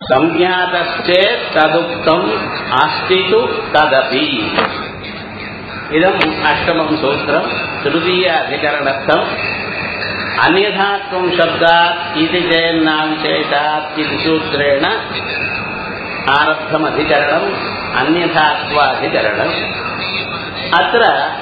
संज्ञातश्चेत् तदुक्तम् अस्ति तु तदपि इदम् अष्टमं सूत्रम् तृतीय अधिकरणस्थम् अन्यथात्वं शब्दात् इति चेन्नाविशेषात् इति सूत्रेण आरब्धमधिकरणम् अन्यथात्वाधिकरणम् अत्र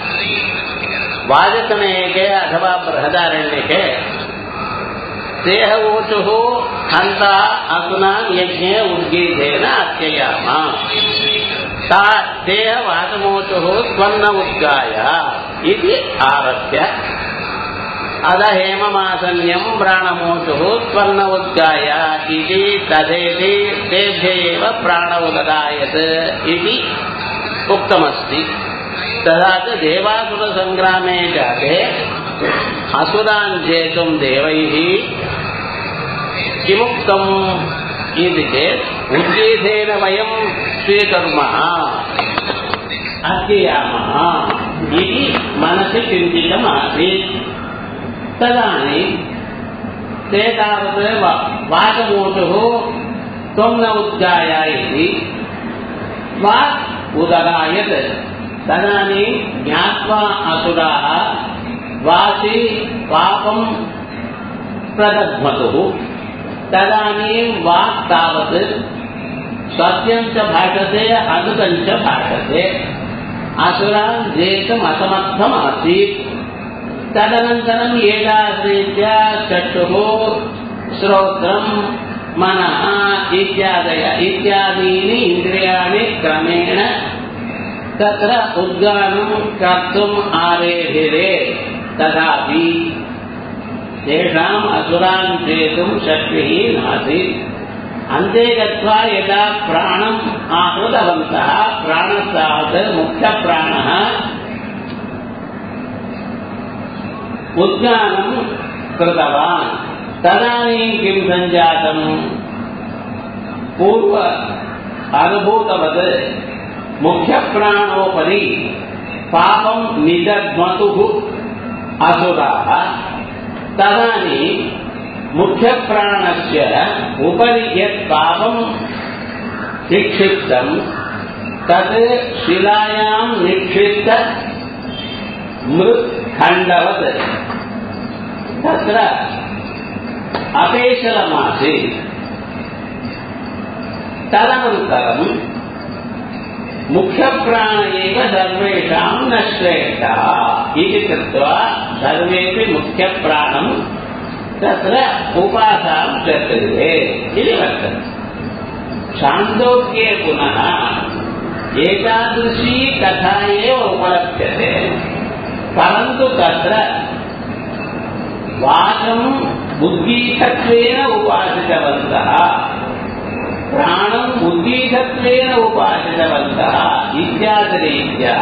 वाजकनेके अथवा बृहदारण्यके देहवोचुः हन्ता असुना यज्ञे उद्गीतेन अत्ययाम सा देहवाचमोचुः स्वर्ण उद्गाय इति आरभ्य अध हेममासन्यम् प्राणमोचुः स्वर्ण उद्गाय इति तथेति तेभ्य एव प्राण उदगायत् इति उक्तमस्ति तथा च देवासुरसङ्ग्रामे जाते असुरान् जेतुम् देवैः किमुक्तम् इति चेत् उद्गीतेन वयम् स्वीकुर्मः अध्ययामः इति मनसि चिन्तितमासीत् तदानीम् ते तावत् वाचमोचुः त्वं न उद्गाय इति वा उदगायत् तदानीं ज्ञात्वा असुराः वासि पापं प्रदध्मतुः तदानीं वाक् तावत् सत्यं च भाषते अनुतं च भाषते असुरान् जेतुम् असमर्थम् आसीत् तदनन्तरम् एतादृत्या चक्षुः श्रोत्रं मनः इत्यादय इत्यादीनि इन्द्रियाणि क्रमेण तत्र उद्गानं कर्तुम् आरेभिरे तथापि तेषाम् असुरान् जेतुं शक्तिः नासीत् अन्ते गत्वा यदा प्राणम् आहृतवन्तः प्राणस्तावत् मुख्यप्राणः उद्गानं कृतवान् तदानीं किं सञ्जातम् पूर्व अनुभूतवत् मुख्यप्राणोपरि पापं निदध्मतुः असुराः तदानीं मुख्यप्राणस्य उपरि यत् पापं निक्षिप्तं तत् शिलायां निक्षिप्त मृत्खण्डवत् तत्र अपेशलमासीत् तदनन्तरं मुख्यप्राण एव सर्वेषां न श्रेष्ठः इति कृत्वा सर्वेपि मुख्यप्राणं तत्र उपासां चक्रिरे इति वर्तते छान्दोक्ये पुनः एतादृशी कथा एव उपलभ्यते परन्तु तत्र वाचम् उद्गीतत्वेन उपासितवन्तः प्राणम् उद्गीतत्वेन उपासितवन्तः इत्यादिरीत्या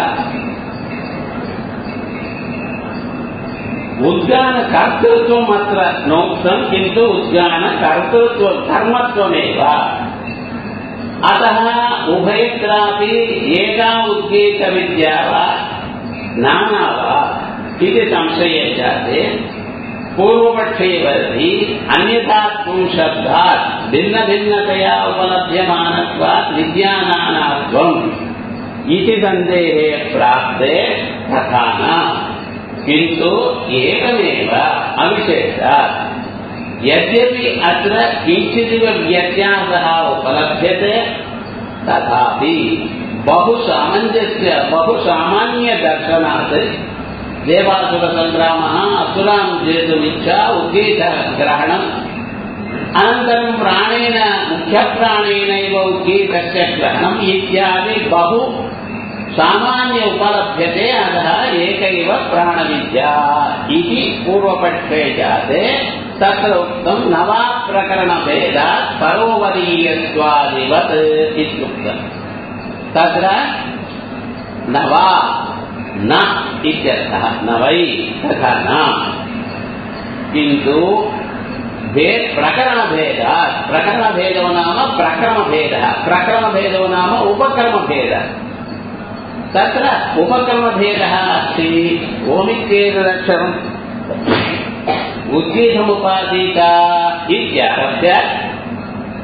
उद्गानकर्तृत्वम् अत्र नोक्तम् किन्तु उद्गानकर्तृत्वं धर्मत्वमेव अतः उभयत्रापि एका उद्गीतविद्या वा नाना वा इति संशये जाते पूर्वपक्षे वदति अन्यथा शब्दात् भिन्नभिन्नतया उपलभ्यमानत्वात् विद्यानानात्वम् इति सन्देहे प्राप्ते तथा न किन्तु एकमेव अविशेषात् यद्यपि अत्र किञ्चिदिव व्यत्यासः उपलभ्यते तथापि बहु सामञ्जस्य बहु सामान्यदर्शनात् देवासुरसङ्ग्रामः असुरान् जेतुमिच्छा उद्गीतग्रहणम् अनन्तरं प्राणेन मुख्यप्राणेनैव उद्गीतस्य ग्रहणम् इत्यादि बहु सामान्य उपलभ्यते अतः एक एव प्राणविद्या इति पूर्वपक्षे जाते तत्र उक्तं नवाप्रकरणभेदात् परोवरीयत्वादिवत् इत्युक्तम् तत्र नवा न इत्यर्थः न वै तथा न किन्तु भेद प्रकरणभेदात् प्रकरणभेदो नाम प्रक्रमभेदः प्रक्रमभेदो नाम उपक्रमभेदः तत्र उपक्रमभेदः अस्ति ओमित्येतदक्षरम् उद्गीतमुपासीता इत्यारभ्य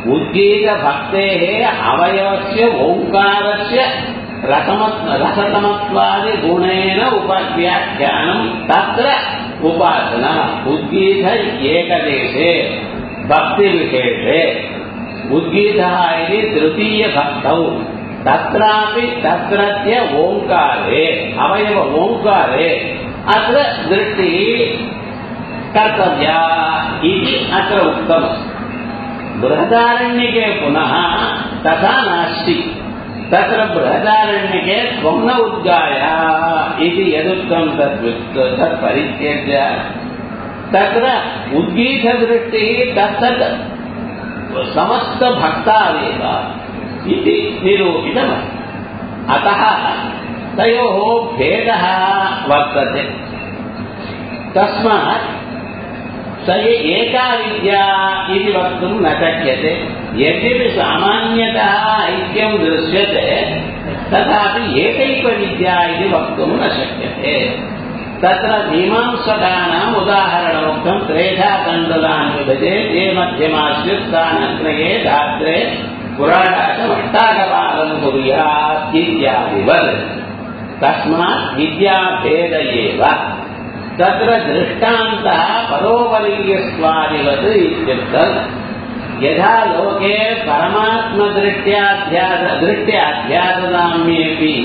உத்கீத பக்தேகே அவயவசிய ஓங்காரஸ்ய ரசமத் ரசதமத்வாதி குணேன உபவியாக்கியானம் தத்ர உபாசனா உத்கீத ஏகதேசே பக்தி விசேஷே உத்கீதः इति तृतीयभक्तौ तत्रापि तत्रत्य ओङ्कारे अवयव ओङ्कारे अत्र दृष्टिः कर्तव्या इति अत्र उक्तमस्ति बृहदारण्यके पुनः तथा नास्ति तत्र बृहदारण्यके त्वं न उद्गाय इति यदुक्तं तद् तत् परित्यज्य तत्र उद्गीतदृष्टिः तत्तत् समस्तभक्तादेव इति निरूपितमस्ति अतः तयोः भेदः वर्तते तस्मात् स एका विद्या इति वक्तुं न शक्यते यद्यपि सामान्यतः ऐक्यं दृश्यते तथापि एकैकविद्या इति वक्तुं न शक्यते तत्र मीमांसकानाम् उदाहरणमुक्तं त्रेधा कण्डलान् विभजे ते मध्यमास्युत्थानत्रये धात्रे पुराणाकमष्टाकपालं कुर्यात् इत्यादिवत् तस्मात् विद्याभेद एव तत्र दृष्टान्तः परोपरीयस्वादिवत् इत्युक्तम् यथा लोके परमात्मदृष्ट्याध्यास दृष्ट्याध्यासदाम्येऽपि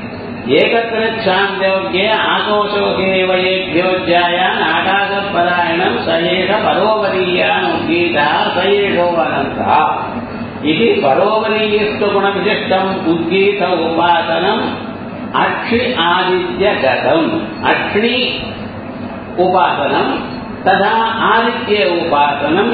एकत्रच्छान्त्योग्ये आकोशोके वयेभ्योज्यायान् आकाशपरायणम् स एष परोपरीयान् उद्गीतः स एषोऽनन्तः इति परोपरीयस्त्वगुणविशिष्टम् उद्गीत उपासनम् अक्षि आदित्यगतम् अक्ष्णि उपासनम् तथा आदित्य उपासनम्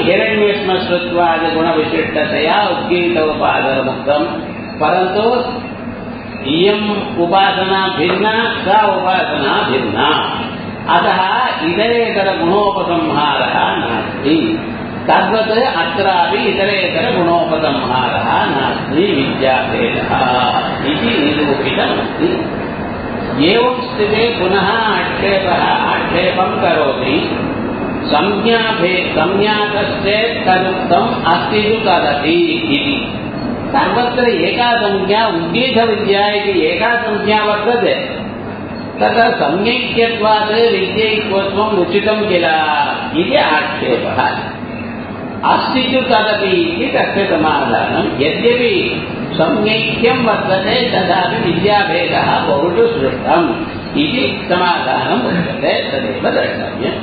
हिरण्यश्मश्रुत्वादिगुणविशिष्टतया उद्गीत उपासनमुक्तम् परन्तु इयम् उपासना भिन्ना सा उपासना भिन्ना अतः इतरेतरगुणोपसंहारः नास्ति तद्वत् अत्रापि इतरेतरगुणोपसंहारः नास्ति विद्याभेदः इति निरूपितमस्ति एवं स्थिते पुनः आक्षेपः आक्षेपं करोति संज्ञाभे संज्ञातश्चेत् तदुक्तम् अस्ति तु तदपि इति सर्वत्र एका संज्ञा उद्गीतविद्या इति एका संज्ञा वर्तते तत्र संज्ञैक्यत्वात् विद्यैक्यत्वम् उचितं किल इति आक्षेपः अस्ति तु तदपि इति तस्य समाधानं यद्यपि संज्ञैक्यं वर्तते तथापि विद्याभेदः बहुषु सृष्टम् इति समाधानं वर्तते तदेव द्रष्टव्यम्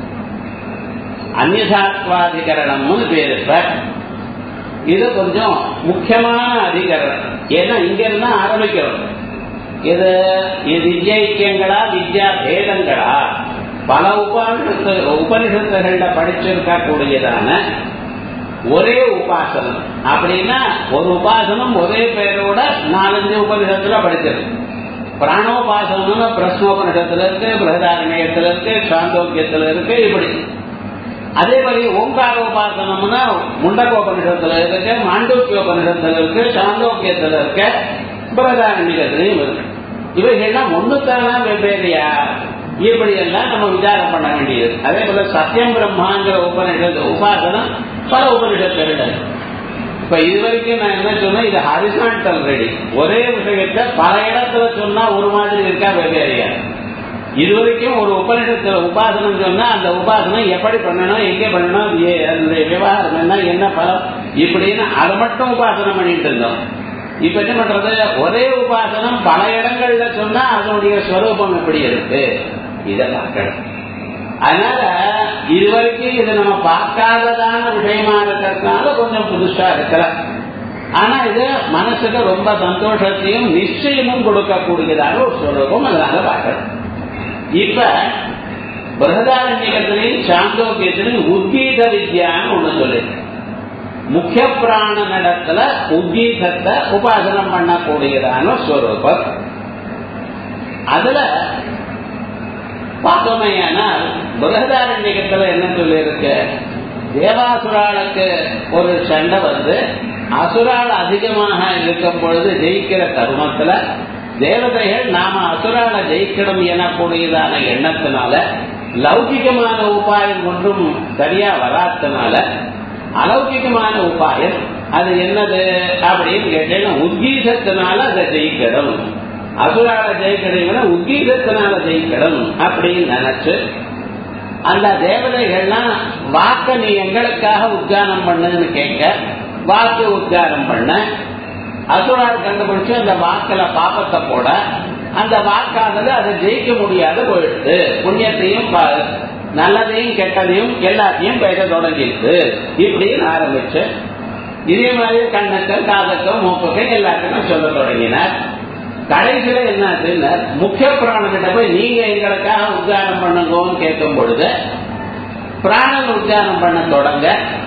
அந்நியதாத்வாதிகரணம்னு பேரு இப்ப இது கொஞ்சம் முக்கியமான அதிகரணம் ஏன்னா இங்க இருந்தா ஆரம்பிக்கிறோம் இது இது வித்யா ஐக்கியங்களா வித்யா பேதங்களா பல உபனிஷத்து உபனிஷத்துகள்ல படிச்சிருக்க கூடியதான ஒரே உபாசனம் அப்படின்னா ஒரு உபாசனம் ஒரே பேரோட நாலஞ்சு உபனிஷத்துல படிச்சிருக்கு பிராணோபாசனம்னு பிரஸ்னோபனிஷத்துல இருக்கு பிரகதாரண்யத்துல இருக்கு சாந்தோக்கியத்துல இருக்கு இப்படி அதே மாதிரி ஓங்காரோபாசனம்னா முண்டகோபனிஷத்துல இருக்கு மாண்டோக்கியோபனிஷத்துல இருக்கு சாந்தோக்கியத்துல இருக்கு பிரதாரண்யத்திலையும் இருக்கு இவைகள்லாம் ஒண்ணுத்தானா வெவ்வேறையா இப்படி எல்லாம் நம்ம விசாரம் பண்ண வேண்டியது அதே போல சத்தியம் பிரம்மாங்கிற உபனிஷத்து உபாசனம் பல உபனிஷத்துகள் இப்ப இது வரைக்கும் நான் என்ன சொன்னேன் இது ஹரிசாண்டல் ரெடி ஒரே விஷயத்த பல இடத்துல சொன்னா ஒரு மாதிரி இருக்கா வெவ்வேறையா இது வரைக்கும் ஒரு உபனிஷத்துல உபாசனம் சொன்னா அந்த உபாசனம் எப்படி பண்ணணும் எங்க பண்ணணும் அந்த விவகாரம் என்ன என்ன பலம் இப்படின்னு அதை மட்டும் உபாசனம் பண்ணிட்டு இருந்தோம் இப்ப என்ன பண்றது ஒரே உபாசனம் பல இடங்கள்ல சொன்னா அதனுடைய ஸ்வரூபம் எப்படி இருக்கு இதை பார்க்கணும் அதனால இதுவரைக்கும் இது நம்ம பார்க்காததான விஷயமா இருக்கிறதுனால கொஞ்சம் புதுசா இருக்கலாம் ஆனா இது மனசுக்கு ரொம்ப சந்தோஷத்தையும் நிச்சயமும் கொடுக்கக்கூடியதாக ஒரு ஸ்வரூபம் அதனால பார்க்கணும் இப்ப பிரகதாரண்யத்திலையும் சாந்தோக்கியத்திலையும் உத்கீத வித்யான்னு ஒண்ணு சொல்லிருக்கு முக்கிய பிராண நடத்துல உத்கீதத்தை உபாசனம் பண்ணக்கூடியதான ஸ்வரூபம் அதுல பார்த்தோமையானால் பிரகதாரண்யத்துல என்ன சொல்லியிருக்கு தேவாசுராளுக்கு ஒரு சண்டை வந்து அசுரால் அதிகமாக இருக்கும் பொழுது ஜெயிக்கிற தருணத்துல தேவதைகள் நாம அசுரால ஜெயிக்கணும் எனக்கூடியதான எண்ணத்தினால லௌகிகமான உபாயம் ஒன்றும் சரியா வராதனால அலௌகிகமான உபாயம் அது என்னது அப்படின்னு கேட்டேன்னா உத்கீதத்தினால அதை ஜெயிக்கணும் அசுரால ஜெயிக்கணும் உத்கீதத்தினால ஜெயிக்கணும் அப்படின்னு நினைச்சு அந்த தேவதைகள்லாம் வாக்க நீ எங்களுக்காக உத்கானம் பண்ணுன்னு கேட்க வாக்கு உத்காரம் பண்ண அசுரால் கண்டுபிடிச்சு அந்த வாக்கில பாப்பத்தை போட அந்த வாக்கானது அதை ஜெயிக்க முடியாத போயிடுது புண்ணியத்தையும் நல்லதையும் கெட்டதையும் எல்லாத்தையும் பேச தொடங்கிடுது இப்படின்னு ஆரம்பிச்சு இதே மாதிரி கண்ணுக்கும் காதுக்கும் மூக்குக்கும் எல்லாத்துக்கும் சொல்ல தொடங்கினார் கடைசியில என்ன முக்கிய பிராணங்கிட்ட போய் நீங்க எங்களுக்காக உத்காரம் பண்ணுங்கன்னு கேட்கும் பொழுது பிராணன் உத்காரம் பண்ண தொடங்க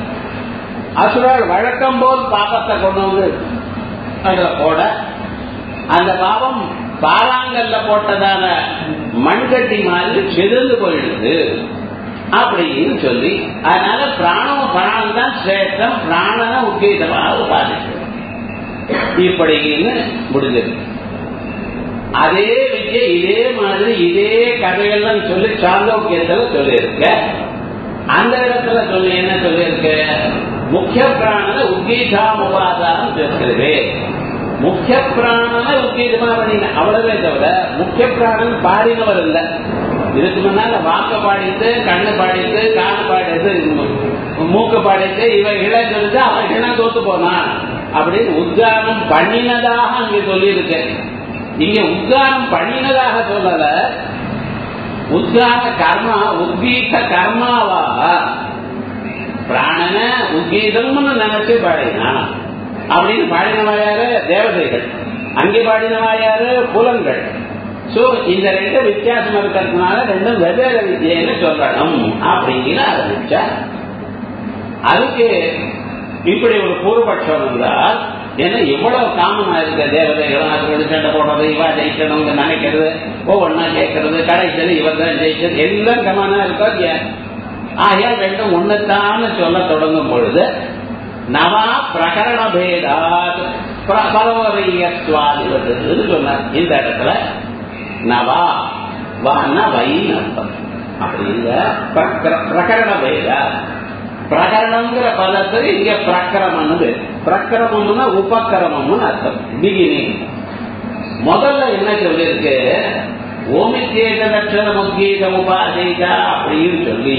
அசுரால் வழக்கம் போல் பாபத்தை கொண்டு வந்து அதுல போட அந்த பாவம் பாலாங்கல்ல போட்டதான மண்கட்டி மாதிரி செதிர்ந்து போயிடுது அப்படின்னு சொல்லி அதனால பிராணம் பிராணம் தான் சிரேஷ்டம் பிராணனை உத்கீதமாக உபாதிக்கும் இப்படின்னு முடிஞ்சது அதே வித்தியை இதே மாதிரி இதே கதையெல்லாம் சொல்லி சாந்தோக்கியத்துல சொல்லியிருக்க அந்த இடத்துல சொல்லி என்ன சொல்லியிருக்க முக்கிய பிராணன உத்கீதாம் உபாதாரம் பேசுகிறது முக்கிய பிராணன உத்கீதமா பண்ணின அவ்வளவே தவிர முக்கிய பிராணன் பாடினவர் இல்ல இதுக்கு முன்னால வாக்க பாடிட்டு கண்ணு பாடிட்டு காது பாடிட்டு மூக்கு பாடிட்டு இவைகளை சொல்லிட்டு அவன் தோத்து போனான் அப்படின்னு உத்காரம் பண்ணினதாக அங்கே சொல்லி இங்க உத்காரம் பண்ணினதாக சொல்லல உத்கார கர்மா உத்கீத கர்மாவா பிராணன உத்கீதம்னு நினைச்சு பாடினா அப்படின்னு பாடினவா யாரு தேவதைகள் அங்கே பாடினவா யாரு புலன்கள் சோ இந்த ரெண்டு வித்தியாசம் இருக்கிறதுனால ரெண்டும் வெவ்வேறு வித்தியன்னு சொல்லணும் அப்படின்னு ஆரம்பிச்சா அதுக்கு இப்படி ஒரு பூர்வபட்சம் இருந்தால் ஏன்னா எவ்வளவு காமனா இருக்க தேவதைகளும் அதுக்கு சண்டை போடுறது இவா ஜெயிக்கணும்னு நினைக்கிறது ஒவ்வொன்னா கேட்கறது கடைசியில் இவர் தான் ஜெயிச்சது எல்லாம் கமனா இருக்கோ இல்லையா ஆகையால் ரெண்டும் ஒண்ணுத்தான்னு சொல்ல தொடங்கும் பொழுது நவா பிரகரண பேதாத் பரவரியத்வாதிபத்து சொன்னார் இந்த இடத்துல நவா வான்னா வைன்னு அர்த்தம் அப்படி இல்ல பிரகரண பேதா பிரகரணங்கிற பதத்துக்கு இங்க பிரக்கிரமம்னு பேர் பிரக்கிரமம்னா உபக்கிரமம்னு அர்த்தம் பிகினிங் முதல்ல என்ன சொல்லியிருக்கு ஓமித்தேக லட்சண உத்கீத உபாதிகா அப்படின்னு சொல்லி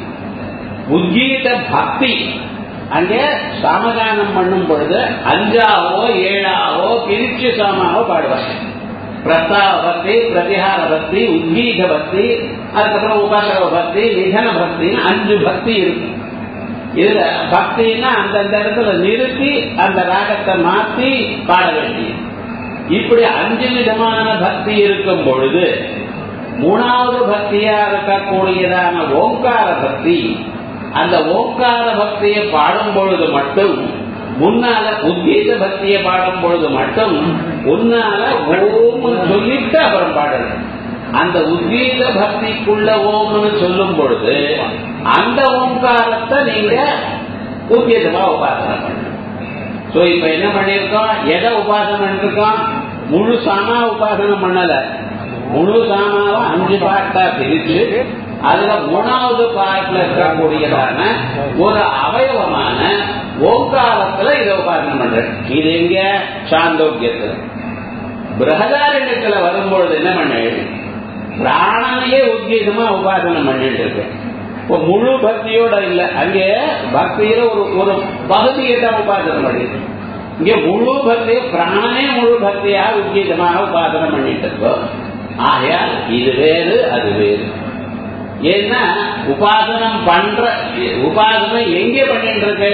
உத்கீத பக்தி அங்கே சாமகானம் பண்ணும் பொழுது அஞ்சாவோ ஏழாவோ பிரிச்சு சாமாவோ பாடுவாங்க பிரஸ்தாவ பக்தி பிரதிகார பக்தி உத்கீத பக்தி அதுக்கப்புறம் உபசரவ பக்தி நிதன பக்தின்னு அஞ்சு பக்தி இருக்கு இதுல பக்தின்னா அந்தந்த இடத்துல நிறுத்தி அந்த ராகத்தை மாத்தி பாட வேண்டியது இப்படி அஞ்சு விதமான பக்தி இருக்கும் பொழுது மூணாவது பக்தியா இருக்கக்கூடியதான ஓங்கார பக்தி அந்த ஓங்கார பக்தியை பாடும் பொழுது மட்டும் முன்னால உத்கீத பக்தியை பாடும் பொழுது மட்டும் உன்னால ஓம்னு சொல்லிட்டு அப்புறம் பாடணும் அந்த உத்கீத பக்திக்குள்ள ஓம்னு சொல்லும் பொழுது அந்த ஓங்காரத்தை நீங்க உத்கீதமா உபாசனை பண்ணணும் சோ இப்ப என்ன பண்ணிருக்கோம் எதை உபாசனை பண்ணிருக்கோம் முழு சாமா உபாசனை பண்ணல முழு சாமாவை அஞ்சு பாட்டா பிரிச்சு அதுல மூணாவது பாட்டுல இருக்கக்கூடியதான ஒரு அவயவமான ஓங்காரத்துல இதை உபாசனை பண்ற இது எங்க சாந்தோக்கியத்துல பிரகதாரண்யத்துல வரும்பொழுது என்ன பண்ண பிராணனையே உத்கீதமா உபாசனை பண்ணிட்டு இருக்கு இப்போ முழு பக்தியோட இல்ல அங்கே பக்தியில ஒரு ஒரு பகுதியை தான் உபாசனை பண்ணிட்டு இங்க முழு பக்தி பிராணனே முழு பக்தியா உத்கீதமாக உபாசனை பண்ணிட்டு இருக்கோம் ஆகையால் இது வேறு அது வேறு ஏன்னா உபாசனம் பண்ற உபாசனை எங்கே பண்ணிட்டு இருக்கு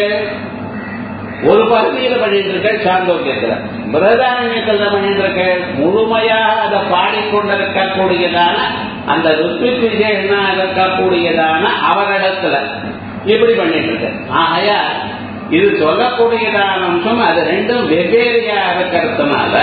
ஒரு பகுதியில பண்ணிட்டு இருக்க சாந்தோக்கியத்துல பிரதாரண்யத்துல பண்ணிட்டு இருக்க முழுமையாக அதை பாடிக்கொண்டிருக்கக்கூடியதான அந்த ருத்விக் விஜயனா இருக்கக்கூடியதான அவரிடத்துல இப்படி பண்ணிட்டு இருக்க ஆகையா இது சொல்லக்கூடியதான அம்சம் அது ரெண்டும் வெவ்வேறையா இருக்கிறதுனால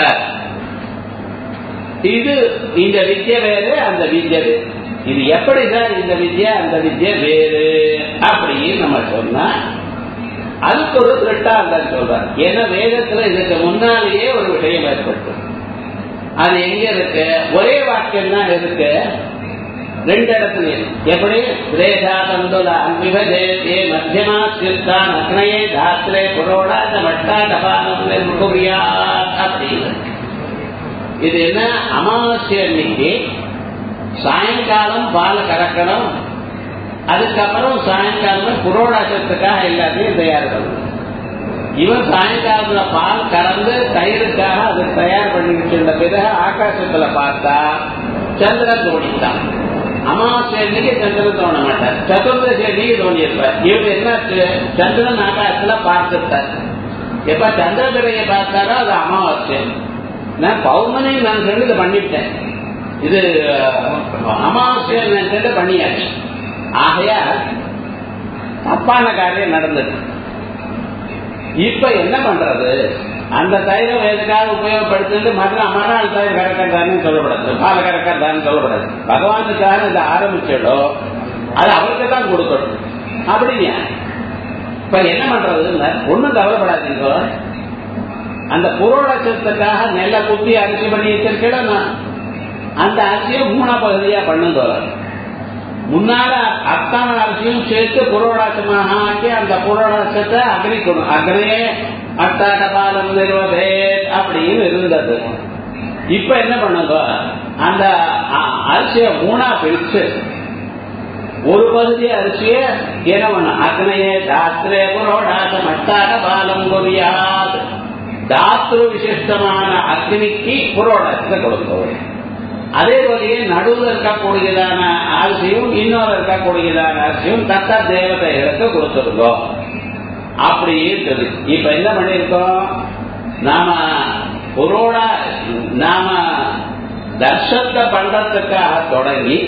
இது இந்த வித்யை வேறு அந்த வித்யை வேறு இது எப்படி சார் இந்த வித்யா அந்த வித்யா வேறு அப்படின்னு நம்ம சொன்னா அதுக்கு ஒரு திருட்டாந்தம் சொல்றார் ஏன்னா வேதத்துல இதுக்கு முன்னாலேயே ஒரு விஷயம் ஏற்பட்டு அது எங்க இருக்கு ஒரே வாக்கியம் தான் இருக்கு ரெண்டு இடத்துலயும் எப்படி திரேஷா தந்துல அன்பிபஜே மத்தியமா சிறுத்தான் அக்னயே தாத்திரே புரோடாத வட்டா டபானம் குரியா அப்படின்னு இது என்ன அமாவாசை அன்னைக்கு சாயங்காலம் பால் கறக்கணும் அதுக்கப்புறம் சாயங்காலம் புரோடாசத்துக்காக எல்லாத்தையும் தயார் பண்ணணும் இவன் சாயங்காலத்துல பால் கறந்து தயிருக்காக அது தயார் பண்ணி வச்சிருந்த பிறகு ஆகாசத்துல பார்த்தா சந்திரன் தோணித்தான் அமாவாசை அன்னைக்கு சந்திரன் தோண மாட்டார் சதுர்தசி அன்னைக்கு தோணி இருப்பார் இவங்க என்ன சந்திரன் ஆகாசத்துல பார்த்துட்டார் எப்ப சந்திரபிரையை பார்த்தாரோ அது அமாவாசை நான் பௌர்ணமி நான் ரெண்டு பண்ணிவிட்டேன் இது அமாவாசை நான் ரெண்டு பண்ணியாச்சு ஆகையா தப்பான காரியம் நடந்தது இப்ப என்ன பண்றது அந்த தைலம் எதுக்காக உபயோகப்படுத்திட்டு மறுநாள் மறுநாள் தயிர் கறக்கிறதான்னு சொல்லப்படாது பால் கறக்கிறதான்னு சொல்லப்படாது பகவானுக்காக இதை ஆரம்பிச்சடோ அது அவருக்கு தான் கொடுக்கணும் அப்படிங்க இப்ப என்ன பண்றது ஒண்ணும் கவலைப்படாதீங்க அந்த புரோடசத்துக்காக நெல்லை குத்தி அரிசி பண்ணி வச்சிருக்கேன் அந்த அரிசியை மூணா பகுதியா பண்ணுங்க முன்னால அத்தனை அரிசியும் சேர்த்து புரோடாசமாக ஆக்கி அந்த புரோடாசத்தை அக்னி கொடு அக்னே அட்டாடபாலம் நிறுவதே அப்படின்னு இருந்தது இப்ப என்ன பண்ணுங்க அந்த அரிசியை மூணா பிரிச்சு ஒரு பகுதி அரிசிய என்ன பண்ண அக்னையே தாத்திரே புரோடாசம் அட்டாட பாலம் கொரியாது தாத்ரு விசிஷ்டமான அக்னிக்கு புரோடாசத்தை கொடுக்கும் அதே போலயே நடுவில் இருக்கக்கூடியதான அரிசியும் இன்னொரு இருக்கக்கூடியதான அரிசியும் தத்த தேவதைகளுக்கு கொடுத்துருக்கோம் அப்படின்னு சொல்லி இப்ப என்ன பண்ணிருக்கோம் நாம புரோடா நாம தர்ஷத்தை பண்றதுக்காக தொடங்கி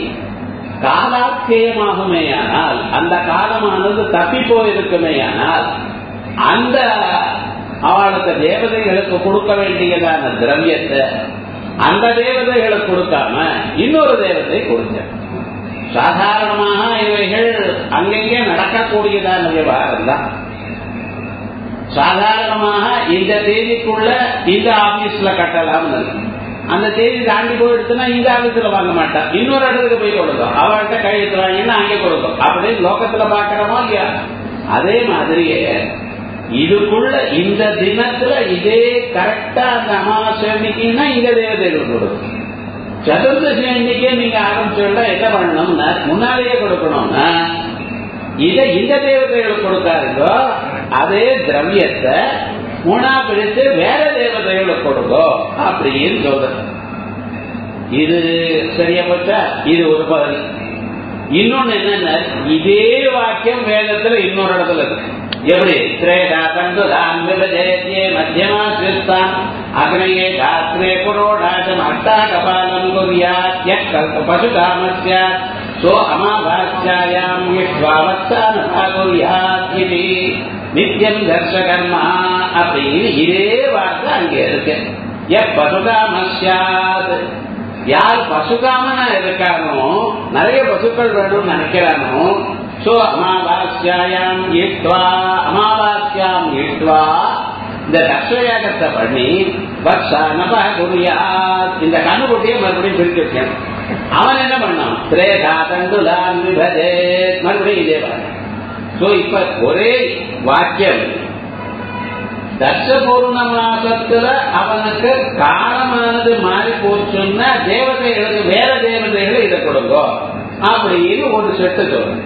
காலாக்கியமாகுமேயானால் அந்த காலமானது தப்பி போயிருக்குமேயானால் அந்த அவளுக்கு தேவதைகளுக்கு கொடுக்க வேண்டியதான திரவியத்தை அந்த தேவதைகளுக்கு கொடுக்காம இன்னொரு தேவதை கொடுத்த சாதாரணமாக இவைகள் அங்கங்கே நடக்கக்கூடியதான விவகாரம் தான் சாதாரணமாக இந்த தேதிக்குள்ள இந்த ஆபீஸ்ல கட்டலாம் அந்த தேதி தாண்டி போயிடுச்சுன்னா இந்த ஆபீஸ்ல வாங்க மாட்டான் இன்னொரு இடத்துக்கு போய் கொடுக்கும் அவள்கிட்ட கையெழுத்து வாங்கினா அங்கே கொடுக்கும் அப்படின்னு லோகத்துல பாக்கிறோமா இல்லையா அதே மாதிரியே இதுக்குள்ள இந்த தினத்துல இதே கரெக்டா அந்த அமாவாசை அன்னைக்குன்னா இந்த தேவதைகள் கொடுக்கும் சதுர்தசி அன்னைக்கே நீங்க ஆரம்பிச்சோம்னா என்ன பண்ணணும்னா முன்னாலேயே கொடுக்கணும்னா இதை இந்த தேவதைகளுக்கு கொடுக்காருங்கோ அதே திரவியத்தை மூணா பிடித்து வேற தேவதைகளுக்கு கொடுங்கோ அப்படின்னு சொல்றது இது சரியா போச்சா இது ஒரு பகுதி இன்னொன்னு என்னன்னா இதே வாக்கியம் வேதத்துல இன்னொரு இடத்துல இருக்கு எப்படி திரேடா கண்டுதான் விபஜயத்தியே மத்தியமா சிறுத்தான் அக்னயே தாத்ரே புரோடாசம் அட்டா கபாலம் குரியாத்ய பசுகாமஸ்ய சோ அமாவாஸ்யாயாம் யஷ்வாவத்தானதா குரியாத் இது நித்தியம் தர்ஷகர்மா அப்படின்னு இதே வார்த்தை அங்கே இருக்கு எ பசுகாமஸ்யாத் யார் பசுகாமனா இருக்கானோ நிறைய பசுக்கள் வேணும்னு நினைக்கிறானோ சோ அமாவாஸ்யாயாம் ஈட்வா அமாவாஸ்யாம் ஈட்வா இந்த தர்ஷயாகத்தை பண்ணி வர்ஷா நப குரியாத் இந்த கண்ணுக்குட்டியை மறுபடியும் பிரித்து வைக்கணும் அவன் என்ன பண்ணான் திரேதா தண்டுலான் விபதே மறுபடியும் இதே பாரு சோ இப்ப ஒரே வாக்கியம் தர்ஷ பௌர்ணமாசத்துல அவனுக்கு காலமானது மாறி போச்சுன்னா தேவதைகளுக்கு வேற தேவதைகளை இதை கொடுங்கோ அப்படின்னு ஒரு செட்டு சொல்லுங்க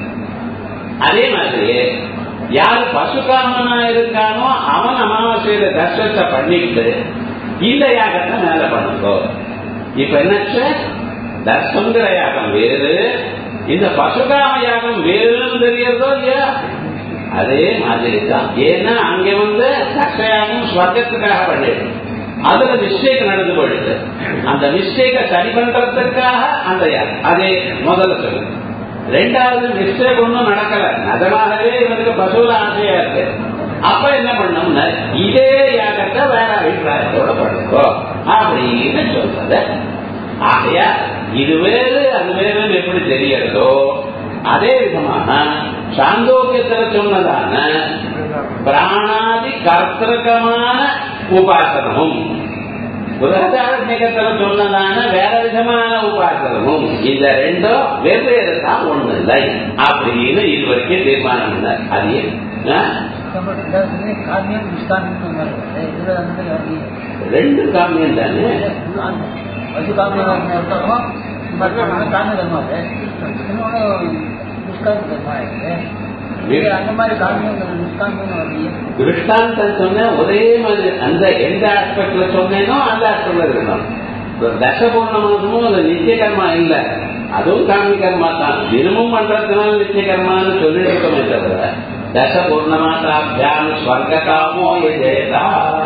அதே மாதிரி யாரு பசுகாமனா இருக்கானோ அவன் அமாவாசையில தர்ஷத்தை பண்ணிட்டு இந்த யாகத்தை மேல பண்ணுங்கோ இப்ப என்னாச்சு தர்ஷங்கிற யாகம் வேறு இந்த பசுகாம யாகம் வேறுன்னு தெரியறதோ இல்லையா அதே மாதிரி தான் ஏன்னா அங்க வந்து தர்ஷயாகம் ஸ்வர்க்கத்துக்காக பண்ணிடு அதுல மிஸ்டேக் நடந்து போயிடுது அந்த மிஸ்டேக்கை சரி பண்றதுக்காக அந்த யாகம் அதே முதல்ல சொல்லுங்க ரெண்டாவது மிஸ்டேக் ஒன்றும் நடக்கல நிஜமாகவே இவனுக்கு பசுல ஆசையா இருக்கு அப்ப என்ன பண்ணோம்னா இதே யாகத்தை வேற அபிப்பிராயத்தோட பண்ணுங்கோ அப்படின்னு சொல்றது ஆகையா இது வேறு அது வேறு எப்படி தெரியறதோ அதே விதமாக சாந்தோக்கியத்துல சொன்னதான பிராணாதி கர்த்தகமான உபாசனமும் புரதாரண்யத்துல சொன்னதான வேற விதமான உபாசனமும் இந்த ரெண்டும் வெவ்வேறு தான் ஒண்ணு இல்லை அப்படின்னு இது வரைக்கும் தீர்மானம் இல்லை அது ஏன்? ஆ? காமியம் நிஷ்காமியம் இதுல வந்து அது ரெண்டு காமியம் தானே அது காமியம் அர்த்தம் மற்றொன்று காமிய கர்மா அது இன்னொன்று நிஷ்காமி கர்மா இருக்கு இது அந்த மாதிரி காமியம் நிஷ்காமியம் வரலையே திருஷ்டாந்தம் சொன்ன ஒரே மாதிரி அந்த எந்த ஆஸ்பெக்ட்ல சொன்னேனோ அந்த ஆஸ்பெக்ட்ல இருக்கணும் இப்ப தசபூர்ணமாசமும் அது நித்திய கர்மா இல்ல அதுவும் காமி கர்மா தான் தினமும் பண்றதுனால நித்திய கர்மான்னு சொல்லிட்டு இருக்கோமே தவிர தசபூர்ணமாசாபியாம் ஸ்வர்க காமோ எதேதா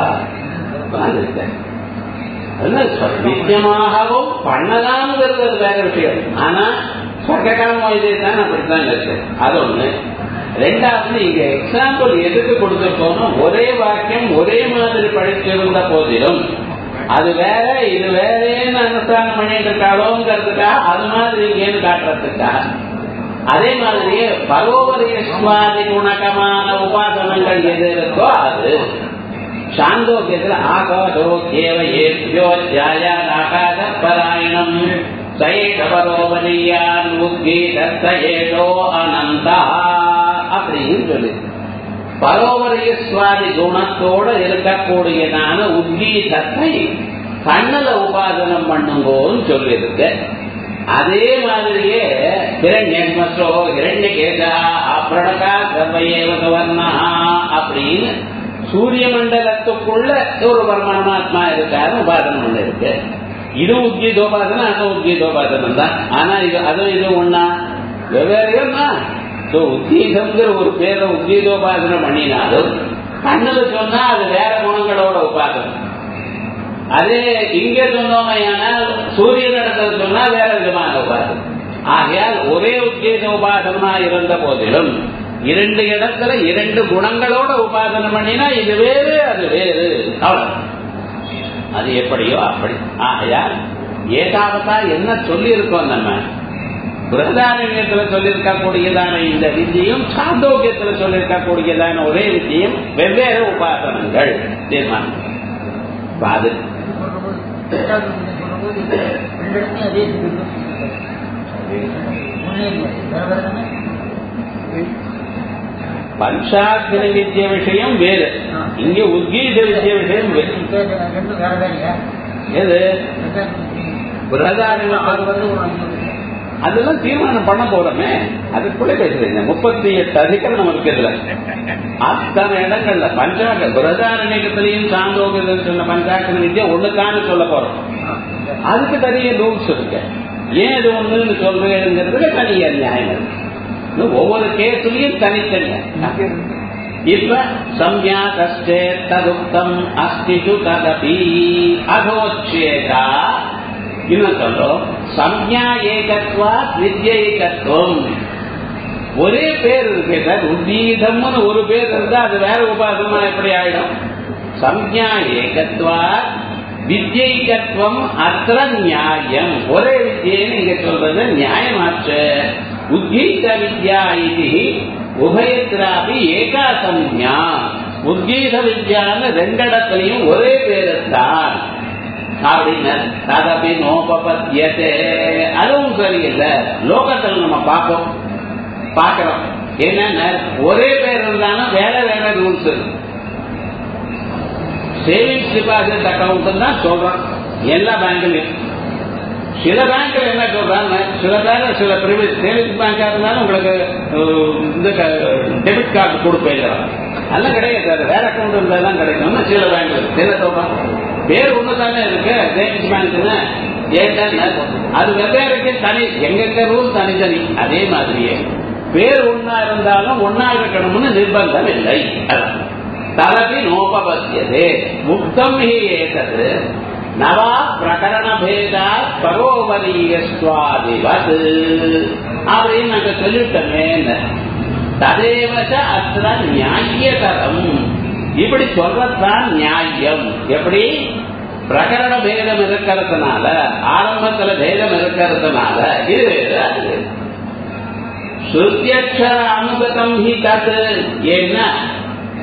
நித்தியமாகவும் பண்ணலாம்ங்கிறது அது வேற விஷயம் ஆனா சொர்க்ககாமோ இதேதான் அப்படித்தான் இருக்கு அது ஒண்ணு ரெண்டாவது இங்க எக்ஸாம்பிள் எதுக்கு கொடுத்திருக்கோம்னா ஒரே வாக்கியம் ஒரே மாதிரி படிச்சிருந்த போதிலும் அது வேற இது வேறேன்னு அனுஷ்டானம் பண்ணிட்டு இருக்காளோங்கிறதுக்காக அது மாதிரி இங்கேன்னு காட்டுறதுக்காக அதே மாதிரியே பரோபரிய சுவாதி குணகமான உபாசனங்கள் எது இருக்கோ அது சாந்தோக்கியத்துல ஆகாசோ கேவ ஏபியோ தியாயான் ஆகாச பராயணம் சயேஷ பரோபரியான் உத்கீத ஏஷோ அனந்தா அப்படின்னு சொல்லி பரோபரிய சுவாதி குணத்தோட இருக்கக்கூடியதான உத்கீதத்தை கண்ணல உபாசனம் பண்ணுங்கோன்னு சொல்லியிருக்கு அதே மாதிரியே ஹிரண்யஸ்மசோ ஹிரண்யகேதா அப்ரணகா சர்வயேவ சுவர்ணா அப்படின்னு சூரிய மண்டலத்துக்குள்ள ஒரு பரமாத்மா இருக்காரு உபாசனம் பண்ண இருக்கு இது உத்கீதோபாசனம் அது உத்கீதோபாசனம் தான் ஆனா இது அதுவும் இது ஒண்ணா வெவ்வேறுனா உத்கீதம்ங்கிற ஒரு பேரை உத்கீதோபாசனம் பண்ணினாலும் கண்ணுல சொன்னா அது வேற குணங்களோட உபாசனம் அதே இங்க சொன்னோமையானால் சூரியன் இடத்துல சொன்னா வேற விதமான உபாசனம் ஆகையால் ஒரே உத்கீத உபாசனமா இருந்த போதிலும் இரண்டு இடத்துல இரண்டு குணங்களோட உபாசனம் பண்ணினா இது வேறு அது வேறு அவ்வளவு அது எப்படியோ அப்படி ஆகையால் ஏதாவதா என்ன சொல்லி இருக்கோம் நம்ம பிரதாரண்யத்துல சொல்லியிருக்கக்கூடியதான இந்த வித்தியும் சாந்தோக்கியத்துல சொல்லியிருக்கக்கூடியதான ஒரே வித்தியும் வெவ்வேறு உபாசனங்கள் தீர்மானம் இப்ப அது சொல்லும்போது ரெண்டாவது சொல்லும்போது ரெண்டு இடத்தையும் அதே முன்னே வேற வேற தானே பஞ்சாக்னி வித்ய விஷயம் வேறு இங்க உத்கீத வித்ய விஷயம் வேறு ரெண்டும் வேற வேறையா எது அது பிரதாரண்யம் வந்து ஒரு அதெல்லாம் தீர்மானம் பண்ண போறோமே அதுக்குள்ள பேசுறீங்க முப்பத்தி எட்டு அதிகரணம் இருக்கு இதுல அத்தனை இடங்கள்ல பஞ்சாக பிரதாரண்யத்திலையும் சாந்தோகத்தில் சொன்ன பஞ்சாக்கர வித்யா ஒண்ணுக்கான சொல்ல போறோம் அதுக்கு தனிய ரூல்ஸ் இருக்கு ஏன் இது ஒண்ணுன்னு சொல்றேங்கிறதுக்கு தனிய நியாயம் இருக்கு இன்னும் ஒவ்வொரு கேஸ்லயும் தனித்தனியா இப்ப சம்யா கஷ்டே ததுக்தம் அஸ்திஷு ததபி அகோச்சேதா இன்னும் சொல்றோம் சம்யா ஏகத்வா வித்யேகத்துவம் ஒரே பேர் இருக்கு சார் உத்தீதம்னு ஒரு பேர் இருந்தா அது வேற உபாசமா எப்படி ஆயிடும் சம்யா ஏகத்வா வித்யைகத்துவம் அத்திர நியாயம் ஒரே வித்தியன்னு இங்க சொல்றது நியாயமாச்சு உத்கீத வித்யா இது உபயத்திராபி ஏகா சம்யா உத்கீத வித்யான்னு ரெண்டிடத்துலயும் ஒரே பேரு தான் அப்படின்னு ததபி நோபபத்தியதே அதுவும் சரியில்லை லோகத்தில் நம்ம பார்ப்போம் பார்க்கிறோம் என்னன்னா ஒரே பேர் இருந்தாலும் வேற வேற ரூல்ஸ் சேவிங்ஸ் டிபாசிட் அக்கௌண்ட் தான் சொல்றோம் எல்லா பேங்க்லயும் சில பேங்க்ல என்ன சொல்றாங்க சில பேர் சில பிரைவேட் சேவிங்ஸ் பேங்கா இருந்தாலும் உங்களுக்கு அஹ், இந்த டெபிட் கார்டு கொடுப்பேன் அதெல்லாம் கிடையாது அது வேற அக்கௌண்ட் இருந்தா தான் கிடைக்கும் சில பேங்க்ல சில சொல்றாங்க பேர் ஒண்ணு தானே இருக்கு சேவிங்ஸ் பேங்க்னு ஏன்னா அது வெவ்வேறுக்கு தனி எங்கெங்க ரூல் தனித்தனி அதே மாதிரியே பேர் ஒன்னா இருந்தாலும் ஒன்னா இருக்கணும்னு நிர்பந்தம் இல்லை அதான். ததபி நோபபத்தியதே முக்தம் ஹி ஏதது நவா பிரகரண பேதா பரோபரீயஸ்வாதிவத் அப்படின்னு நாங்க சொல்லிட்டோமே ததேவச்ச அத்திர நியாயதரம் இப்படி சொல்றதுதான் நியாயம் எப்படி பிரகரண பேதம் இருக்கிறதுனால ஆரம்பத்துல பேதம் இருக்கிறதுனால இது வேறு அது வேறு. ஸ்ருத்தியக்ஷர அனுகதம் ஹி தத் ஏன்னா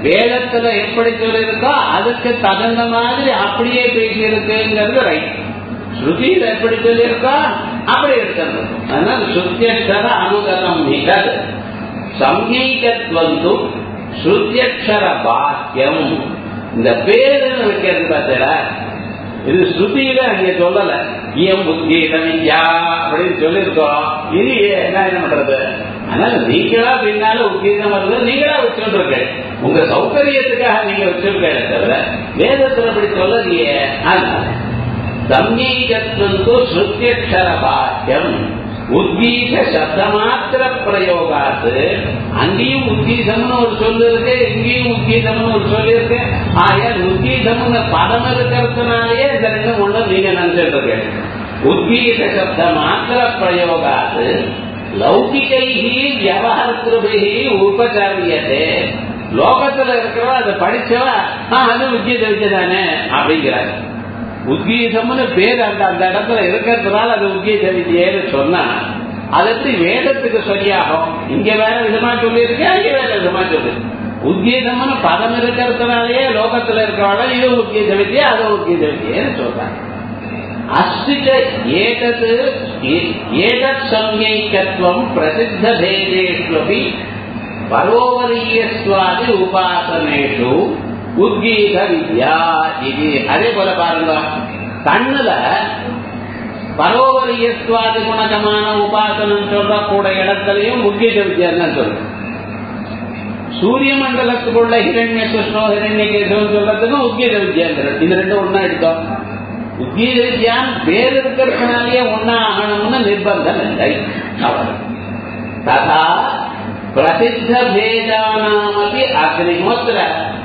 வேதத்துல எப்படி சொல்லியிருக்கோ அதுக்கு தகுந்த மாதிரி அப்படியே பேசியிருக்குங்கிறது ரைட் ஸ்ருதியில எப்படி சொல்லியிருக்கோ அப்படி இருக்கிறது அதனால சுத்தியக்ஷர அனுகதம் நிகழ் சங்கீகத்வந்து ஸ்ருத்தியக்ஷர பாக்கியம் இந்த பேருன்னு வைக்கிறது பார்த்தா இது ஸ்ருதியில அங்க சொல்லல இயம் புத்தீத வித்யா அப்படின்னு சொல்லியிருக்கோம் இது என்ன என்ன பண்றது அதனால நீங்களா பின்னால உத்கீதம் வருது நீங்களா வச்சுருக்க உங்க சௌகரியத்துக்காக நீங்க வச்சிருக்க தவிர வேதத்துல அப்படி சொல்லலையே அதனால சங்கீகத்வந்து ஸ்ருத்தியக்ஷர பாக்கியம் உத்கீத சப்தமாத்திர பிரயோகாத்து அங்கேயும் உத்கீதம்னு ஒரு சொல்லு இருக்கு இங்கேயும் உத்கீதம்னு ஒரு சொல்லு இருக்கு ஆகையால் உத்கீதம்னு பதம் இருக்கிறதுனாலேயே இந்த ரெண்டும் ஒண்ணு நீங்க நினைச்சிட்டு இருக்கு உத்கீத சப்த மாத்திர பிரயோகாத்து லௌகிகைஹி வியவஹர்கிருபிஹி உபச்சாரியதே லோகத்துல இருக்கிறவா அதை படிச்சவா அது உத்கீத வித்யதானே அப்படிங்கிறாரு உத்கீதம்னு பேர் அந்த அந்த இடத்துல இருக்கிறதுனால அது உத்கீத வித்யன்னு சொன்னா அது எப்படி வேதத்துக்கு சரியாகும் இங்க வேற விதமா சொல்லி அங்க வேற விதமா சொல்லு உத்கீதம்னு பதம் இருக்கிறதுனாலயே லோகத்துல இருக்கிறவள இது உத்கீத வித்யா அது உத்கீத வித்யன்னு சொல்றாங்க அஸ்திச்ச ஏதத் ஏதத் சம்யைக்கத்வம் பிரசித்த பேதேஷ்வபி பரோவரியஸ்வாதி உபாசனேஷு உத்கீத வித்யா இது அதே போல பாருங்க கண்ணுல பரோவரியஸ்வாதி குணகமான உபாசனம் சொல்லக்கூட இடத்துலயும் உத்கீத வித்யான்னு சொல்லு சூரிய மண்டலத்துக்குள்ள ஹிரண்ய கிருஷ்ணோ ஹிரண்ய கேசவன் சொல்றதுக்கும் உத்கீத வித்யாங்கிறது இது ரெண்டும் ஒன்னா எடுத்தோம் உத்கீத வித்யான் பேர் இருக்கிறதுனாலேயே ஒன்னா ஆகணும்னு நிர்பந்தம் இல்லை அவர் ததா பிரசித்த பேதானாமபி அக்னிஹோத்திர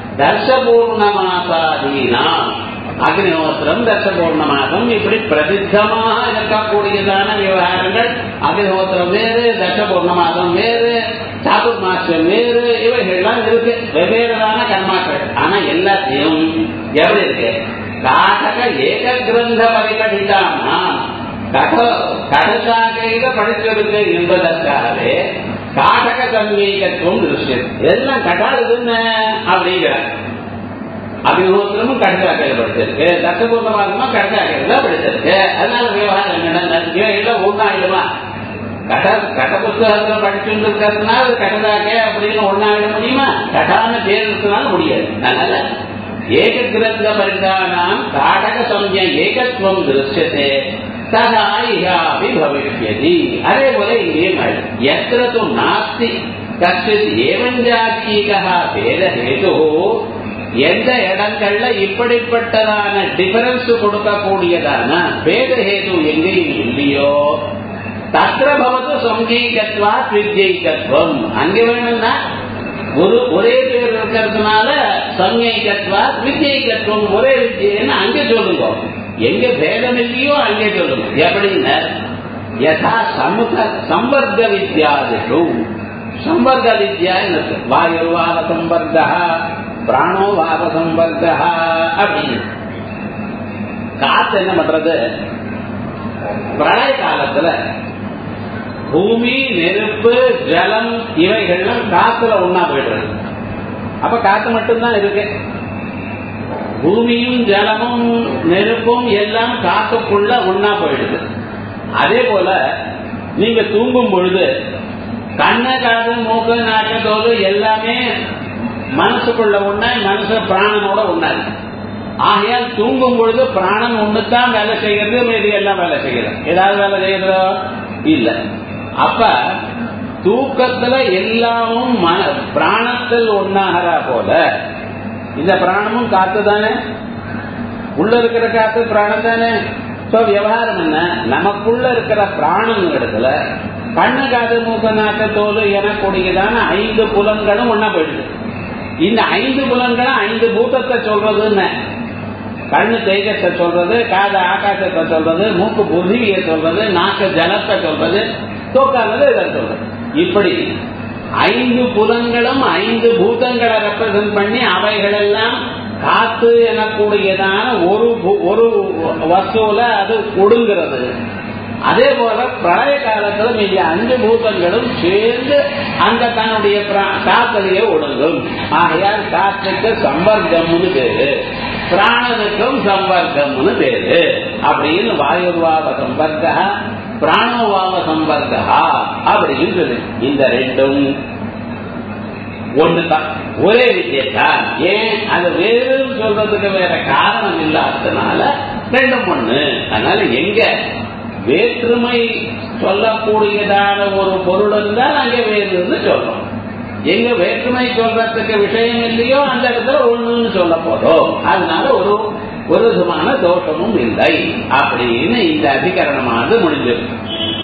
தர்ஷபூர்ணமாசாதீனாம் அக்னிஹோத்திரம் தர்ஷபூர்ணமாசம் இப்படி பிரசித்தமாக இருக்கக்கூடியதான விவகாரங்கள் அக்னிஹோத்திரம் வேறு தர்ஷபூர்ணமாசம் வேறு சாதுர்மாசியம் வேறு இவைகள்லாம் இருக்கு வெவ்வேறான கர்மாக்கள் ஆனா எல்லாத்தையும் எப்படி இருக்கு காட்டக ஏக கிரந்த பரிகடித்தானா கட கடசாகையில படிச்சிருக்கு என்பதற்காகவே காட்டக சங்கீகத்துவம் திருஷ்யம் எல்லாம் கட்டாதுன்னு அப்படிங்கிற அபிமுகத்திலும் கடற்காக்கையில் படிச்சிருக்கு தசபூர்ணமாகமா கடற்காக்கையில் தான் படிச்சிருக்கு அதனால விவகாரம் என்ன எல்லாம் ஒன்னாயிடுமா கட கட புத்தகத்துல படிச்சுட்டு இருக்கிறதுனால அது கடதாக்கே அப்படின்னு ஒன்னாயிட முடியுமா கடான பேர் இருக்கிறதுனால முடியாது அதனால ஏக கிரந்த பரிதானாம் காடக சம்ய ஏகத்துவம் திருஷ்யத்தே ததா இஹாபி பவிஷ்யதி அதே போல இங்கேயும் எத்திர து நாஸ்தி கஷ்டித் ஏவஞ்சாத்தீகா பேத ஹேது எந்த இடங்கள்ல இப்படிப்பட்டதான டிஃபரன்ஸ் கொடுக்கக்கூடியதான பேத ஹேது எங்கேயும் இல்லையோ தத்திர பவத்து சங்கீகத்வா வித்யைகத்வம் அங்கே வேணும்னா ஒரு ஒரே பேர் இருக்கிறதுனால சங்கீகத்வா வித்யைகத்வம் ஒரே வித்யன்னு அங்கே சொல்லுங்க எங்க பேதம் இல்லையோ அங்கே சொல்லுங்க எப்படின்னா யதா சமுக சம்பர்க்க வித்யாதிஷு சம்பர்க்க வித்யா வாயுர்வாத சம்பர்க்க பிராணோ வாத சம்பர்க்க அப்படின்னு காத்து என்ன பண்றது பிரளய காலத்துல பூமி நெருப்பு ஜலம் இவைகள்லாம் காத்துல ஒன்னா போயிடுறது அப்ப காத்து மட்டும்தான் இருக்கு பூமியும் ஜலமும் நெருப்பும் எல்லாம் காத்துக்குள்ள ஒன்னா போயிடுது அதே போல நீங்க தூங்கும் பொழுது கண்ணு காது மூக்கு நாக்கு தோல் எல்லாமே மனசுக்குள்ள ஒன்னா மனசு பிராணனோட ஒன்னா இருக்கு ஆகையால் தூங்கும் பொழுது பிராணன் ஒண்ணுதான் வேலை செய்யறது மீதி எல்லாம் வேலை செய்யறது ஏதாவது வேலை செய்யறதோ இல்ல அப்ப தூக்கத்துல எல்லாமும் மன பிராணத்தில் ஒன்னாகிறா போல இந்த பிராணமும் காத்து தானே உள்ள இருக்கிற காத்து பிராணம் தானே சோ விவகாரம் என்ன நமக்குள்ள இருக்கிற பிராணம் இடத்துல கண்ணு காது மூக்க நாக்க தோல் எனக்கூடியதான ஐந்து புலன்களும் ஒன்னா போயிடுது இந்த ஐந்து புலன்களும் ஐந்து பூத்தத்தை சொல்றதுன்னு கண்ணு தேஜத்தை சொல்றது காது ஆகாசத்தை சொல்றது மூக்கு புதிவியை சொல்றது நாக்கு ஜலத்தை சொல்றது தோக்கானது இதை சொல்றது இப்படி ஐந்து புலன்களும் ஐந்து பூதங்களை ரெப்ரசன்ட் பண்ணி அவைகளெல்லாம் காத்து எனக்கூடியதான ஒரு ஒரு வசுல அது ஒடுங்கிறது அதே போல பிரளய காலத்துல மீதி அஞ்சு பூதங்களும் சேர்ந்து அந்த தன்னுடைய பிரா- காத்தலையே ஒடுங்கும் ஆகையால் காற்றுக்கு சம்பர்க்கம்னு பேரு பிராணனுக்கும் சம்பர்க்கம்னு பேரு அப்படின்னு வாயுர்வாவ சம்பர்க்கா பிராணோவாவ சம்பர்க்கா அப்படின்னு சொல்லு இந்த ரெண்டும் ஒண்ணுதான் ஒரே வித்தியத்தான் ஏன் அது வேறுன்னு சொல்றதுக்கு வேற காரணம் இல்லாததுனால ரெண்டும் ஒண்ணு அதனால எங்க வேற்றுமை சொல்லக்கூடியதான ஒரு பொருள் இருந்தால் அங்கே வேறுன்னு சொல்றோம் எங்க வேற்றுமை சொல்றதுக்கு விஷயம் இல்லையோ அந்த இடத்துல ஒண்ணுன்னு சொல்ல போறோம் அதனால ஒரு ஒரு விதமான தோஷமும் இல்லை அப்படின்னு இந்த அதிகரணமானது முடிஞ்சிருக்கு